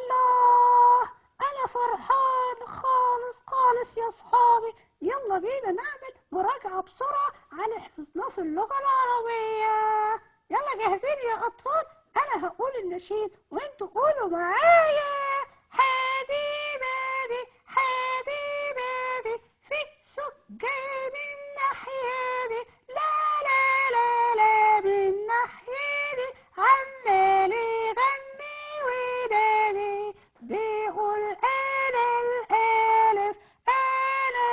الله انا فرحان خالص خالص يا اصحابي يلا بينا نعمل مراجعة بسرعة على حفظناه في اللغة العربية يلا جاهزين يا اطفال انا هقول النشيد وانتوا قولوا معايا حادي بادي حادي بادي في سجان الناحية لا لا لا لا من ناحية عمال يغني وينادي بيقول انا الالف انا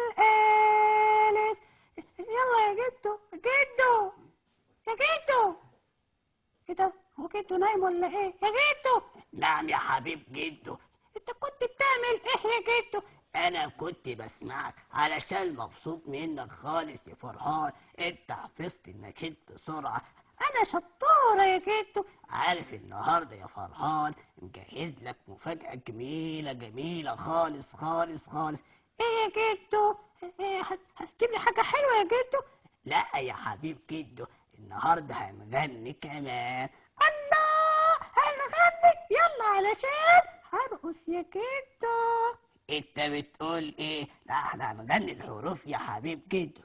الالف يلا يا جدو جدو يا جدو ايه ده هو جدو نايم ولا ايه يا جدو نعم يا حبيب جدو انت كنت بتعمل ايه يا جدو انا كنت بسمعك علشان مبسوط منك خالص يا فرحان انت حفظت النشيد بسرعة انا شطورة يا جدو عارف النهاردة يا فرحان مجهز لك مفاجأة جميلة جميلة خالص خالص خالص ايه يا جدو إيه هت- هتجيب لي حاجة حلوة يا جدو لا يا حبيب جدو النهاردة هنغني كمان الله هنغني يلا علشان هرقص يا جدو انت بتقول ايه لا احنا هنغني الحروف يا حبيب جدو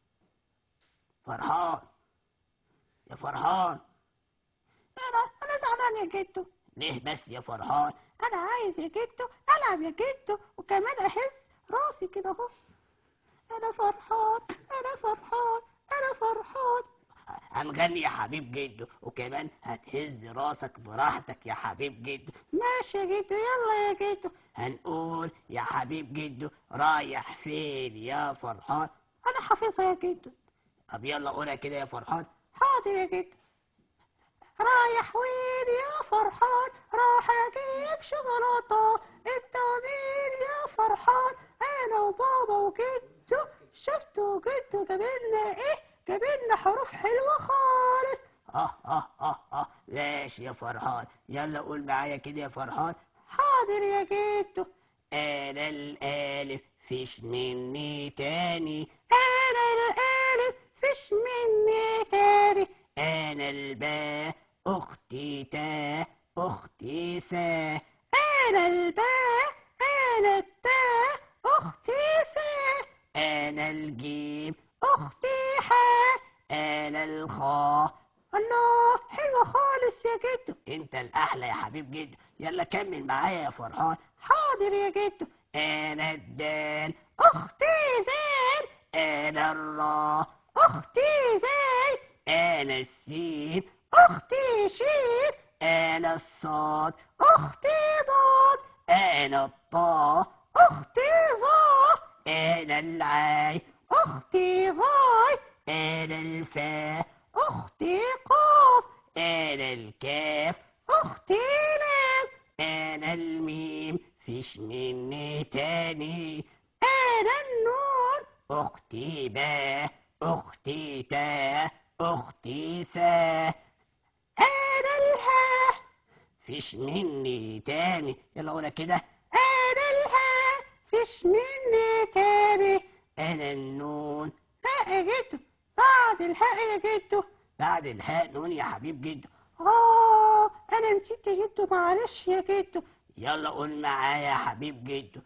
فرحان يا فرحان انا انا زعلان يا جدو ليه بس يا فرحان انا عايز يا جدو العب يا جدو وكمان احس راسي كده اهو انا فرحان انا فرحان انا فرحان هنغني يا حبيب جدو وكمان هتهز راسك براحتك يا حبيب جدو ماشي يا جدو يلا يا جدو هنقول يا حبيب جدو رايح فين يا فرحان انا حافظها يا جدو طب يلا قولها كده يا فرحان حاضر يا جدو رايح وين يا فرحان راح اجيب شوكولاته انت مين يا فرحان انا وبابا وجدو شفتوا جدو جابلنا ايه جابلنا حروف حلوه خالص اه اه اه اه ماشي يا فرحان يلا قول معايا كده يا فرحان حاضر يا جدو انا الالف فيش مني تاني انا الالف فيش مني تاني انا الباء اختي تا اختي سا انا الباء انا التاء اختي سا انا الجيم اختي حاء انا الخاء الله حلوة خالص يا جدو انت الاحلى يا حبيب جدو يلا كمل معايا يا فرحان حاضر يا جدو انا الدال اختي زين انا الراء اختي زين انا السين اختي شين انا الصاد اختي ضاد انا الطاء اختي ظا انا العاي اختي ظاي انا الفاء اختي قاف انا الكاف اختي لام انا الميم فيش مني تاني انا النون اختي با اختي تا اختي سا انا الهاء فيش مني تاني يلا قولها كده انا الهاء فيش مني تاني انا النون هاء يا جدو بعد الهاء يا جدو بعد الهاء نون يا حبيب جدو اه انا نسيت يا جدو معلش يا جدو يلا قول معايا يا حبيب جدو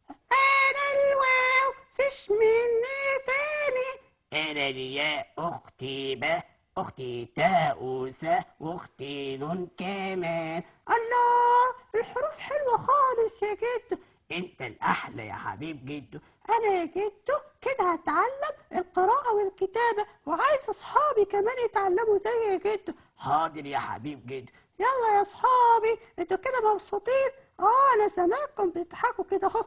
انا الواو فيش مني تاني انا الياء اختي با اختي تاء سا واختي نون كمان الله الحروف حلوة خالص يا جدو انت الاحلى يا حبيب جدو انا يا جدو كده هتعلم القراءة والكتابة وعايز اصحابي كمان يتعلموا زي يا جدو حاضر يا حبيب جدو يلا يا اصحابي انتوا كده مبسوطين اه انا سامعكم بتضحكوا كده اهو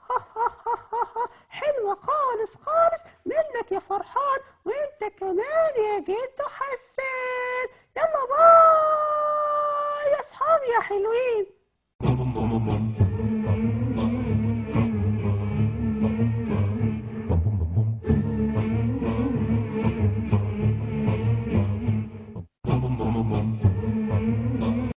حلوة خالص خالص منك يا فرحان وانت كمان يا جدو حسان يلا باي يا اصحابي يا حلوين